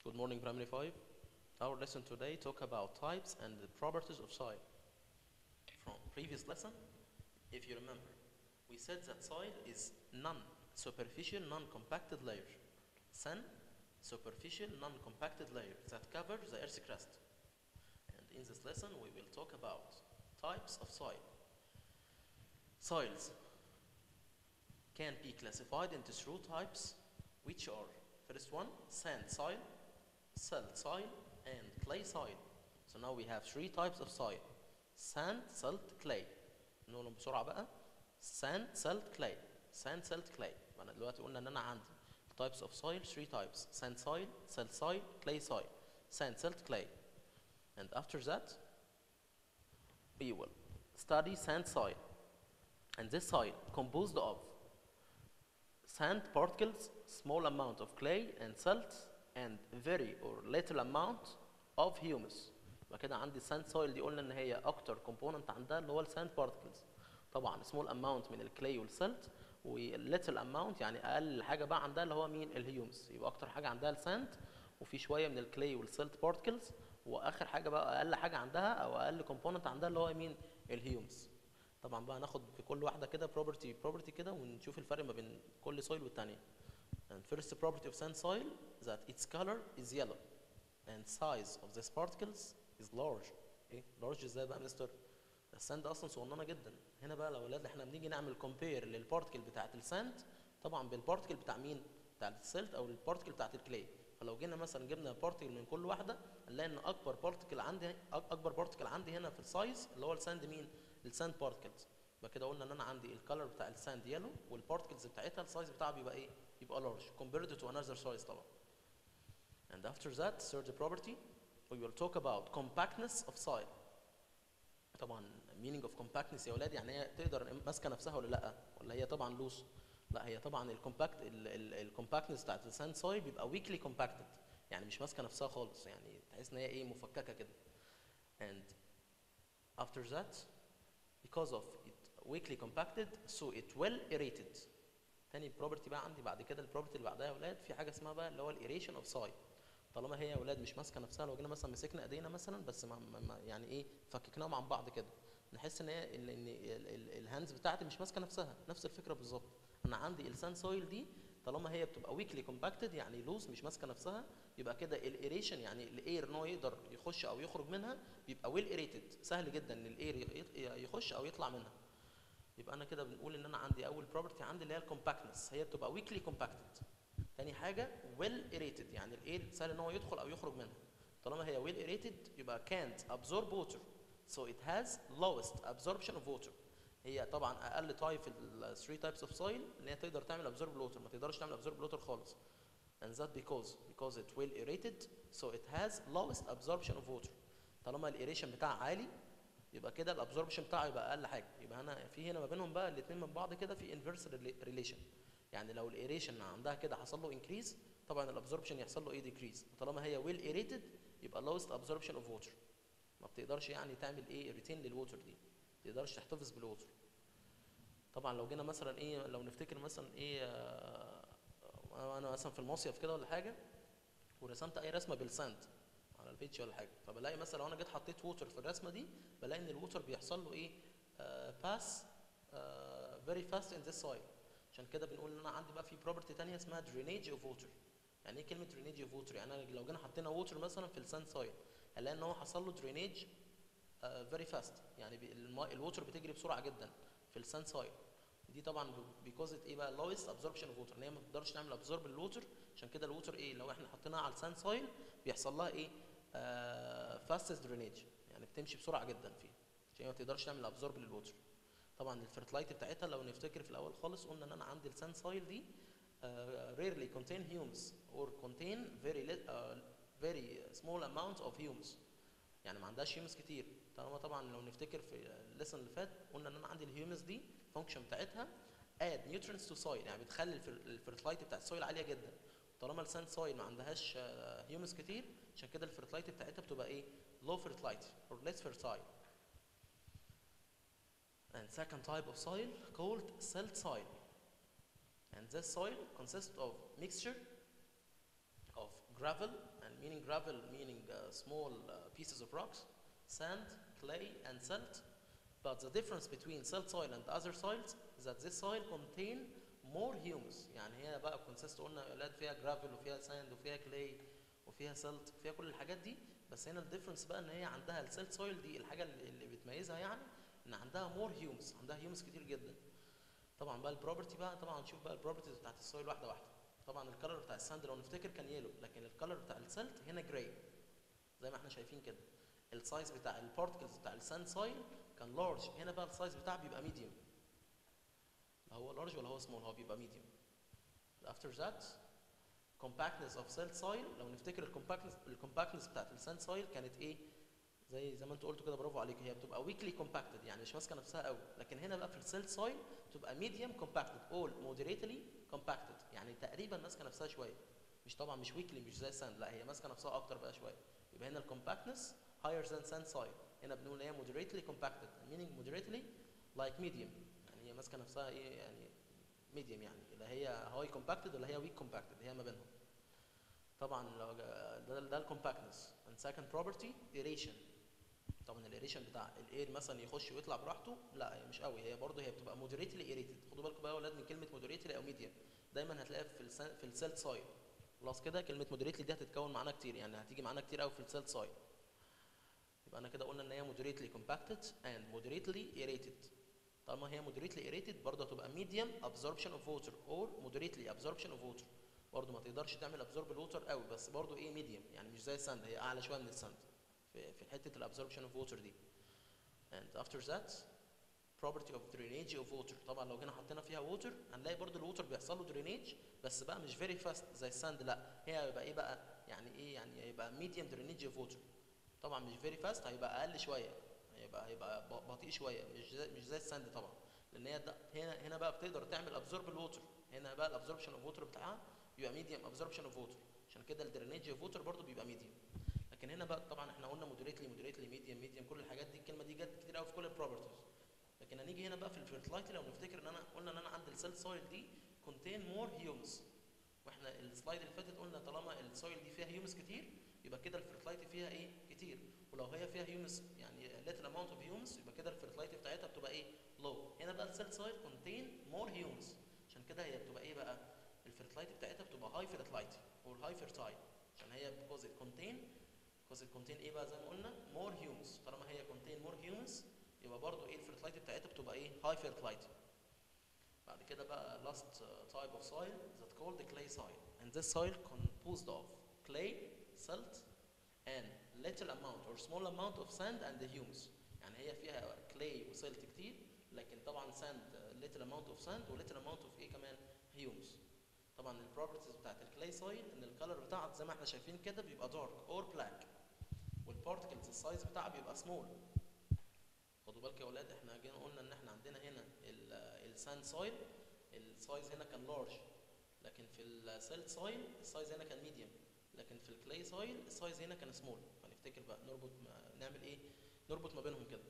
Good morning, Primary 5. Our lesson today talk about types and the properties of soil. From previous lesson, if you remember, we said that soil is non-superficial, non-compacted layer. Sand, superficial, non-compacted layer that covers the Earth's crust. And in this lesson, we will talk about types of soil. Soils can be classified into three types, which are first one, sand soil, salt soil, and clay soil. So now we have three types of soil: sand, salt, clay. نقولهم بسرعة بقى. sand, salt, clay. sand, salt, clay. أنا دلوقتي قلنا إن أنا عندي types of soil, three types: sand soil, salt soil, clay soil. Sand, salt, clay. And after that, we will study sand soil. And this soil composed of sand particles, small amount of clay and salt, and very or little amount of humus. يبقى كده عندي sand soil دي قلنا ان هي اكتر component عندها اللي هو الساند particles. طبعا small amount من الكلاي والسلت والليتل amount يعني اقل حاجه بقى عندها اللي هو مين الهيومس يبقى اكتر حاجه عندها الساند وفي شويه من الكلاي والسلت بارتكلز واخر حاجه بقى اقل حاجه عندها او اقل component عندها اللي هو مين الهيومس طبعا بقى ناخد في كل واحده كده property property كده ونشوف الفرق ما بين كل soil والتانيه and first property of sand soil that its color is yellow and size of these particles is large ايه large ازاي بقى يا مستر الساند اصلا صغننه جدا هنا بقى لو اولاد احنا بنيجي نعمل كومبير للبارتكل بتاعه الساند طبعا بالبارتكل بتاع مين بتاع السلت او البارتكل بتاعه الكلاي فلو جينا مثلا جبنا بارتكل من كل واحده هنلاقي ان اكبر بارتكل عندي أك- اكبر بارتكل عندي هنا في السايز اللي هو الساند مين الساند بارتكلز يبقى كده قلنا ان انا عندي الكالر بتاع الساند يلو والبارتكلز بتاعتها السايز بتاعها بيبقى ايه يبقى لارج compared to another size طبعا and after that third property we will talk about compactness of soil طبعا meaning of compactness يا ولاد يعني هي تقدر ماسكه نفسها ولا لا ولا هي طبعا لوس لا هي طبعا الكومباكت الكومباكتنس بتاعت الساند سويل بيبقى ويكلي كومباكتد يعني مش ماسكه نفسها خالص يعني تحس ان هي ايه مفككه كده and after that because of it weakly compacted so it well aerated تاني بروبرتي بقى عندي بعد كده البروبرتي اللي بعدها يا ولاد في حاجه اسمها بقى اللي هو الايريشن اوف سايل طالما هي يا ولاد مش ماسكه نفسها لو جينا مثلا مسكنا ايدينا مثلا بس ما ما ما- يعني ايه فككناهم عن بعض كده نحس ان هي ان إن ال- ال- الهاندز بتاعتي مش ماسكه نفسها نفس الفكره بالظبط انا عندي الساند سويل دي طالما هي بتبقى ويكلي كومباكتد يعني لوز مش ماسكه نفسها يبقى كده الايريشن يعني الاير ان هو يقدر يخش او يخرج منها بيبقى ويل ايريتد سهل جدا ان الاير يخش او يطلع منها يبقى انا كده بنقول ان انا عندي اول بروبرتي عندي اللي هي الكومباكتنس هي بتبقى ويكلي كومباكتد تاني حاجه ويل ايريتد يعني الاير سهل ان هو يدخل او يخرج منها طالما هي ويل ايريتد يبقى can't absorb water so it has lowest absorption of water هي طبعا اقل تايب في ال 3 types of soil ان هي تقدر تعمل absorb water ما تقدرش تعمل absorb water خالص and that because because it well aerated so it has lowest absorption of water طالما الايريشن بتاعها عالي يبقى كده الابزوربشن بتاعه يبقى اقل حاجه يبقى هنا في هنا ما بينهم بقى الاثنين من بعض كده في انفيرس ريليشن يعني لو الايريشن عندها كده حصل له انكريز طبعا الابزوربشن يحصل له ايه ديكريز طالما هي ويل ايريتد يبقى lowest absorption of water ما بتقدرش يعني تعمل ايه ريتين للووتر دي ما تقدرش تحتفظ بالووتر طبعا لو جينا مثلا ايه لو نفتكر مثلا ايه آه، انا مثلا في المصيف كده ولا حاجه ورسمت اي رسمه بالساند على البيتش ولا حاجه فبلاقي مثلا لو انا جيت حطيت ووتر في الرسمه دي بلاقي ان الووتر بيحصل له ايه باس فيري فاست ان ذس سويل عشان كده بنقول ان انا عندي بقى في بروبرتي تانية اسمها درينيج اوف ووتر يعني ايه كلمه درينيج اوف ووتر يعني أنا لو جينا حطينا ووتر مثلا في الساند سويل هنلاقي ان هو حصل له درينيج فيري فاست يعني بي- الماء الووتر بتجري بسرعه جدا في الساند سويل دي طبعا بيكوز ايه بقى lowest absorption of water ان هي ما تقدرش تعمل ابزورب للووتر عشان كده الووتر ايه لو احنا حطيناها على الساند سويل بيحصل لها ايه فاستست درينيج يعني بتمشي بسرعه جدا فيه عشان هي ما تقدرش تعمل ابزورب للووتر طبعا الفيرتلايت بتاعتها لو نفتكر في الاول خالص قلنا ان انا عندي الساند سويل دي uh, rarely contain humus or contain very lit- uh, very small amount of humus يعني ما عندهاش هيومس كتير طالما طبعا لو نفتكر في الليسن اللي فات قلنا ان انا عندي الهيومس دي الفانكشن بتاعتها add nutrients to soil يعني بتخلي الفيرتلايت بتاعت السويل عاليه جدا طالما الساند سويل ما عندهاش هيومس كتير عشان كده الفيرتلايت بتاعتها بتبقى ايه low fertility or less fertile and second type of soil called silt soil and this soil consists of mixture of gravel and meaning gravel meaning uh, small uh, pieces of rocks sand clay and silt but the difference between silt soil and other soils is that this soil contain more humus يعني هي بقى consist قلنا يا اولاد فيها gravel وفيها sand وفيها clay وفيها silt وفيها كل الحاجات دي بس هنا الديفرنس بقى ان هي عندها السيلت سويل دي الحاجه اللي اللي بتميزها يعني ان عندها مور هيومز عندها هيومز كتير جدا طبعا بقى البروبرتي بقى طبعا نشوف بقى البروبرتيز بتاعت السويل واحده واحده طبعا الكلر بتاع الساند لو نفتكر كان يلو لكن الكلر بتاع السلت هنا جراي زي ما احنا شايفين كده السايز بتاع البارتكلز بتاع الساند سويل كان لارج هنا بقى السايز بتاعه بيبقى ميديوم لا هو لارج ولا هو سمول هو بيبقى ميديوم after that compactness of silt soil لو نفتكر الكومباكتنس الكومباكتنس بتاعت الساند سويل كانت ايه زي زي ما انتوا قلتوا كده برافو عليك هي بتبقى ويكلي كومباكتد يعني مش ماسكه نفسها قوي لكن هنا بقى في السيلت سويل بتبقى ميديوم كومباكتد اول مودريتلي كومباكتد يعني تقريبا ماسكه نفسها شويه مش طبعا مش ويكلي مش زي الساند لا هي ماسكه نفسها اكتر بقى شويه يبقى هنا الكومباكتنس higher than sand soil هنا بنقول هي moderately compacted meaning moderately like medium يعني هي ماسكه نفسها ايه يعني medium يعني لا هي هاي compacted ولا هي weak compacted هي ما بينهم طبعا لو جا- ده ده الكومباكتنس and second property aeration طبعا الايريشن بتاع الاير مثلا يخش ويطلع براحته لا هي مش قوي هي برضه هي بتبقى مودريتلي ايريتد خدوا بالكم بقى يا اولاد من كلمه مودريتلي او ميديم دايما هتلاقيها في السن في السيلت سايل خلاص كده كلمه مودريتلي دي هتتكون معانا كتير يعني هتيجي معانا كتير قوي في السيلت سايل يبقى انا كده قلنا ان هي مودريتلي كومباكتد اند مودريتلي ايريتد طالما هي مودريتلي ايريتد برضه هتبقى ميديوم ابزوربشن اوف ووتر اور مودريتلي ابزوربشن اوف ووتر برضه ما تقدرش تعمل ابزورب الووتر قوي بس برضه ايه ميديوم يعني مش زي الساند هي اعلى شويه من الساند في في حته الابزوربشن اوف ووتر دي and after that property of drainage of water طبعا لو جينا حطينا فيها ووتر هنلاقي برضو الووتر بيحصل له درينيج بس بقى مش فيري فاست زي الساند لا هي هيبقى ايه بقى يعني ايه يعني هيبقى ميديوم درينيج اوف ووتر طبعا مش فيري فاست هيبقى اقل شويه هيبقى هيبقى ب- بطيء شويه مش زي مش زي الساند طبعا لان هي ده- هنا هنا بقى بتقدر تعمل ابزورب الووتر هنا بقى الابزوربشن اوف ووتر بتاعها بيبقى ميديوم ابزوربشن اوف ووتر عشان كده الدرينيج اوف ووتر برضو بيبقى ميديوم لكن هنا بقى طبعا احنا قلنا مودريتلي مودريتلي ميديوم ميديوم كل الحاجات دي الكلمه دي جت كتير قوي في كل البروبرتيز لكن هنيجي هنا بقى في الفيرتلايتي لو نفتكر ان انا قلنا ان انا عند السيل سويل دي كونتين مور هيومز واحنا السلايد اللي فاتت قلنا طالما السويل دي فيها هيومز كتير يبقى كده الفيرتلايتي فيها ايه كتير ولو هي فيها هيومز يعني little amount of humus يبقى كده الفيرتلايتي بتاعتها بتبقى ايه لو هنا بقى السيل سويل كونتين مور هيومز عشان كده هي بتبقى ايه بقى الفيرتلايتي بتاعتها بتبقى هاي فيرتلايتي او هاي فيرتايل عشان هي because it contain because it contain ايه بقى زي ما قلنا more humus طالما هي contain more humus يبقى برضو ايه الفيرتلايتي بتاعتها بتبقى ايه high fertility بعد كده بقى last uh, type of soil that called the clay soil and this soil composed of clay silt and little amount or small amount of sand and the humus يعني هي فيها clay وسلت كتير لكن طبعا sand uh, little amount of sand و little amount of ايه كمان humus طبعا البروبرتيز بتاعت الكلاي سويل ان الكالر بتاعها زي ما احنا شايفين كده بيبقى دارك اور بلاك والبارتكلز السايز بتاعها بيبقى سمول خدوا بالك يا اولاد احنا جينا قلنا ان احنا عندنا هنا الساند سويل السايز هنا كان لارج لكن في السيلت سويل السايز هنا كان ميديوم لكن في الكلاي سويل السايز هنا كان سمول فنفتكر بقى نربط ما نعمل ايه نربط ما بينهم كده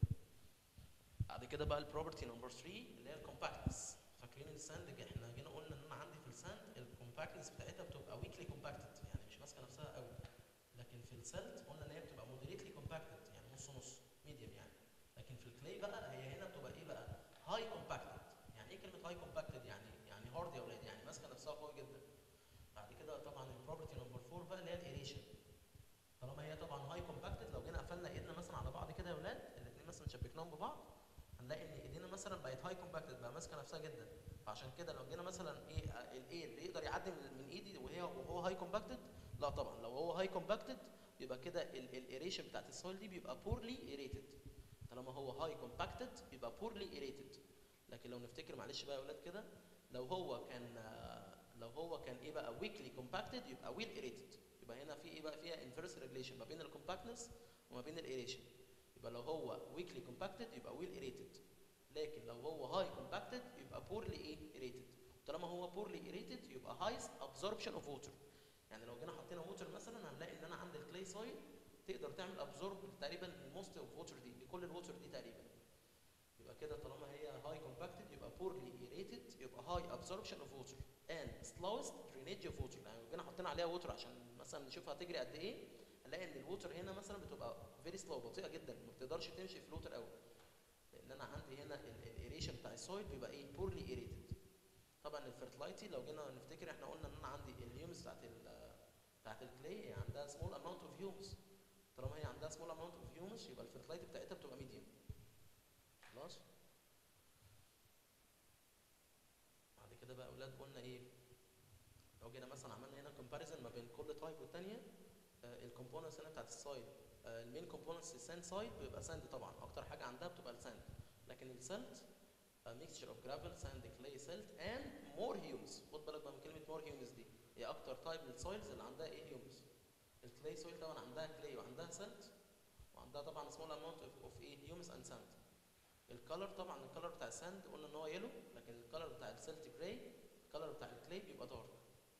بعد كده بقى البروبرتي نمبر 3 اللي هي الكومباكتنس فاكرين الساند جا- احنا جينا قلنا ان انا عندي في الساند الكومباكتنس بتاعتها بتبقى ويكلي كومباكتد يعني مش ماسكه نفسها قوي لكن في السلت قلنا ان هي بتبقى مودريتلي كومباكتد يعني نص نص ميديوم يعني لكن في الكلاي بقى هي هنا بتبقى ايه بقى هاي كومباكتد يعني ايه كلمه هاي كومباكتد يعني يعني هارد يا اولاد يعني ماسكه نفسها قوي جدا بعد كده طبعا البروبرتي نمبر 4 بقى اللي هي الايريشن طالما هي طبعا هاي كومباكتد لو جينا قفلنا ايدنا مثلا على بعض كده يا اولاد الاثنين مثلا شبكناهم ببعض هنلاقي ان ايدينا مثلا بقت هاي كومباكتد بقى ماسكه نفسها جدا فعشان كده لو جينا مثلا ايه آه، الاير يقدر يعدي من من ايدي وهي وهو هاي كومباكتد لا طبعا لو هو هاي كومباكتد يبقى كده الايريشن بتاعت السويل دي بيبقى بورلي ايريتد طالما هو هاي كومباكتد يبقى بورلي ايريتد لكن لو نفتكر معلش بقى يا اولاد كده لو هو كان آه، لو هو كان ايه بقى ويكلي كومباكتد يبقى ويل ايريتد يبقى هنا في ايه بقى فيها انفيرس ريليشن ما بين الكومباكتنس وما بين الايريشن يبقى لو هو ويكلي كومباكتد يبقى ويل ايريتد لكن لو هو هاي كومباكتد يبقى بورلي ايه ايريتد طالما هو بورلي ايريتد يبقى هايست ابزوربشن اوف ووتر يعني لو جينا حطينا ووتر مثلا هنلاقي ان انا عند الكلاي سويل تقدر تعمل ابزورب تقريبا الموست اوف ووتر دي لكل الووتر دي تقريبا يبقى كده طالما هي هاي كومباكتد يبقى بورلي ايريتد يبقى هاي ابزوربشن اوف ووتر and slowest drainage of water يعني لو جينا حطينا عليها ووتر عشان مثلا نشوفها هتجري قد ايه هنلاقي ان الووتر هنا مثلا بتبقى فيري سلو بطيئه جدا ما بتقدرش تمشي في الووتر قوي لان انا عندي هنا الايريشن بتاع السويل بيبقى ايه بورلي ايريتد طبعا الفيرتلايتي لو جينا نفتكر احنا قلنا ان انا عندي الهيومز بتاعت ال بتاعت الكلي هي عندها سمول اماونت اوف هيومز طالما هي عندها سمول اماونت اوف هيومز يبقى الفيرتلايتي بتاعتها بتبقى ميديوم خلاص بعد كده بقى اولاد قلنا ايه لو جينا مثلا عملنا هنا كومباريزن ما بين كل تايب والثانيه الكومبوننتس هنا بتاعت السايد المين كومبوننتس الساند سايد بيبقى ساند طبعا اكتر حاجه عندها بتبقى الساند لكن السلت ميكستشر اوف جرافل ساند كلاي سلت اند مور هيومز خد بالك بقى من كلمه مور هيومز دي هي اكتر تايب للسويلز اللي عندها ايه هيومز الكلاي سويل طبعا عندها كلاي وعندها سلت وعندها طبعا سمول اماونت اوف ايه هيومز اند ساند الكالر طبعا الكالر بتاع الساند قلنا ان هو يلو لكن الكالر بتاع السلت جراي الكالر بتاع الكلاي بيبقى دارك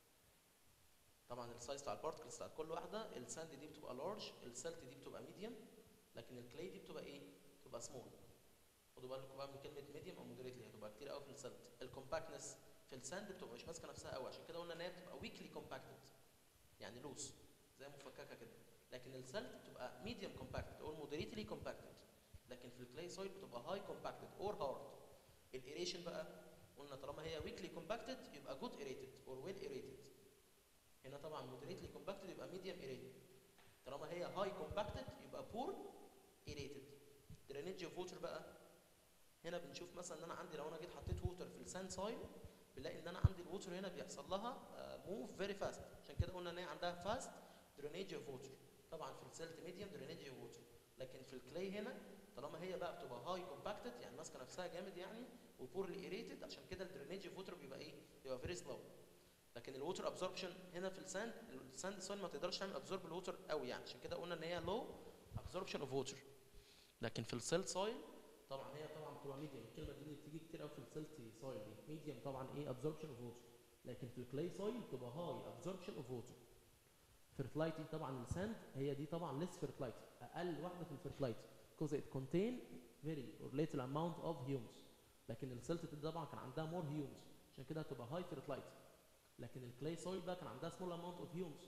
طبعا السايز بتاع البارتكلز بتاعت كل واحده الساند دي بتبقى لارج السلت دي بتبقى ميديوم لكن الكلاي دي بتبقى ايه بتبقى سمول خدوا بالكم بقى من كلمه ميديوم او مودريتلي هتبقى كتير قوي في السلت الكومباكتنس في الساند بتبقى مش ماسكه نفسها قوي عشان كده قلنا ان هي بتبقى ويكلي كومباكتد يعني لوس زي مفككه كده لكن السلت بتبقى ميديوم كومباكتد او مودريتلي كومباكتد لكن في الكلاي سويل بتبقى هاي كومباكتد اور هارد الايريشن بقى قلنا طالما هي ويكلي كومباكتد يبقى جود ايريتد اور ويل ايريتد هنا طبعا مودريتلي كومباكتد يبقى ميديوم ايريتد طالما هي هاي كومباكتد يبقى بور ايريتد درينج اوف ووتر بقى هنا بنشوف مثلا ان انا عندي لو انا جيت حطيت ووتر في الساند سايل بنلاقي ان انا عندي الووتر هنا بيحصل لها موف فيري فاست عشان كده قلنا ان هي عندها فاست درينج اوف ووتر طبعا في السلت ميديوم درينج اوف ووتر لكن في الكلاي هنا طالما هي بقى بتبقى هاي كومباكتد يعني ماسكه نفسها جامد يعني وبورلي ايريتد عشان كده الدرينج اوف ووتر بيبقى ايه؟ بيبقى فيري سلو لكن الووتر ابزوربشن هنا في الساند الساند سويل ما تقدرش تعمل ابزورب الووتر قوي يعني عشان كده قلنا ان هي لو ابزوربشن اوف ووتر لكن في السيل سويل طبعا هي طبعا بتبقى ميديوم الكلمه دي بتيجي كتير قوي في السيلتي سويل دي ميديوم طبعا ايه ابزوربشن اوف ووتر لكن في الكلاي سويل بتبقى هاي ابزوربشن اوف ووتر فيرتلايتي طبعا الساند هي دي طبعا ليس فيرتلايتي اقل واحده في الفيرتلايتي because it contain very or little amount of humus لكن السلت دي طبعا كان عندها more humus عشان كده هتبقى هاي فيرتلايتي لكن الكلاي سويل بقى كان عندها small amount of humus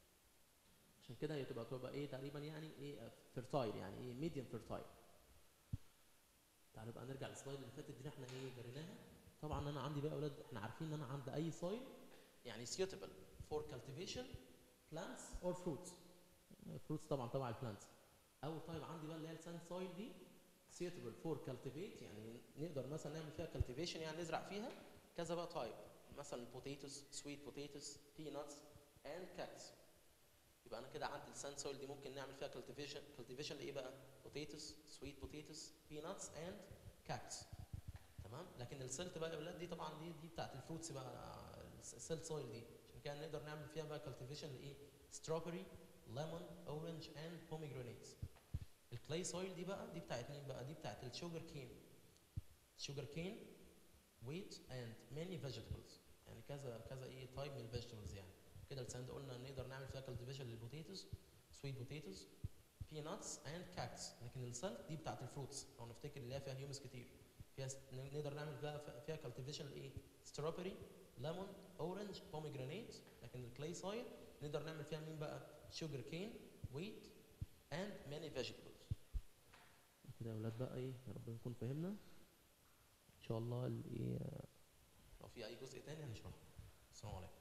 عشان كده هي تبقى تبقى ايه تقريبا يعني ايه فيرتايل يعني ايه ميديوم فيرتايل تعالوا بقى نرجع للسلايد اللي فاتت دي احنا ايه جريناها طبعا انا عندي بقى اولاد احنا عارفين ان انا عند اي سويل يعني suitable for cultivation plants or fruits fruits طبعا تبع البلانتس اول طيب عندي بقى اللي هي الساند سويل دي suitable for cultivate يعني نقدر مثلا نعمل فيها cultivation يعني نزرع فيها كذا بقى طيب مثلا potatoes sweet potatoes peanuts and cactus يبقى انا كده عندي الساند سويل دي ممكن نعمل فيها cultivation cultivation لايه بقى potatoes sweet potatoes peanuts and cactus تمام لكن السلت بقى يا اولاد دي طبعا دي دي بتاعت الفروتس بقى السلت سويل دي عشان كده نقدر نعمل فيها بقى cultivation لايه strawberry lemon orange and pomegranates الكلاي سويل دي بقى دي بتاعت مين بقى دي بتاعت الشوجر كين شوجر كين wheat and many vegetables يعني كذا كذا ايه تايب من الفيجيتابلز يعني كده الساند قلنا نقدر نعمل فيها cultivation للبوتيتوز سويت بوتيتوز بيناتس اند كاكتس لكن السلت دي بتاعت الفروتس لو نفتكر اللي هي فيها هيومس كتير فيها نقدر نعمل فيها فيها cultivation لايه strawberry lemon orange pomegranate لكن الكلاي سويل نقدر نعمل فيها مين بقى sugar cane wheat and many vegetables كده يا اولاد بقى ايه يا رب نكون فهمنا ان شاء الله الايه لو في اي جزء تاني هنشرحه السلام عليكم